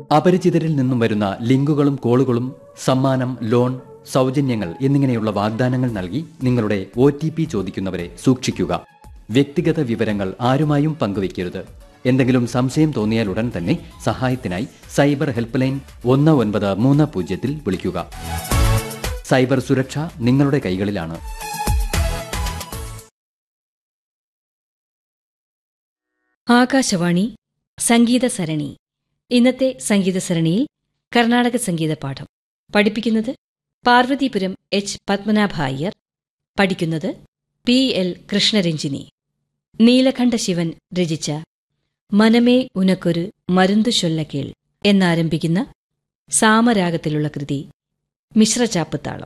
അപരിചിതരിൽ നിന്നും വരുന്ന ലിങ്കുകളും കോളുകളും സമ്മാനം ലോൺ സൗജന്യങ്ങൾ എന്നിങ്ങനെയുള്ള വാഗ്ദാനങ്ങൾ നൽകി നിങ്ങളുടെ ഒ ചോദിക്കുന്നവരെ സൂക്ഷിക്കുക വ്യക്തിഗത വിവരങ്ങൾ ആരുമായും പങ്കുവയ്ക്കരുത് എന്തെങ്കിലും സംശയം തോന്നിയാൽ ഉടൻ തന്നെ സഹായത്തിനായി സൈബർ ഹെൽപ്പ് ലൈൻ ഒന്ന് ഒൻപത് മൂന്ന് പൂജ്യത്തിൽ വിളിക്കുക സൈബർ സുരക്ഷ നിങ്ങളുടെ കൈകളിലാണ് ആകാശവാണി സംഗീത സരണി ഇന്നത്തെ സംഗീത സരണിയിൽ കർണാടക സംഗീത പാഠം പഠിപ്പിക്കുന്നത് പാർവതീപുരം എച്ച് പത്മനാഭ അയ്യർ പഠിക്കുന്നത് പി എൽ കൃഷ്ണരഞ്ജിനി നീലകണ്ഠ ശിവൻ രചിച്ച മനമേ ഉനക്കൊരു മരുന്തു ചൊല്ലക്കേൾ എന്നാരംഭിക്കുന്ന സാമരാഗത്തിലുള്ള കൃതി മിശ്രചാപ്പത്താളം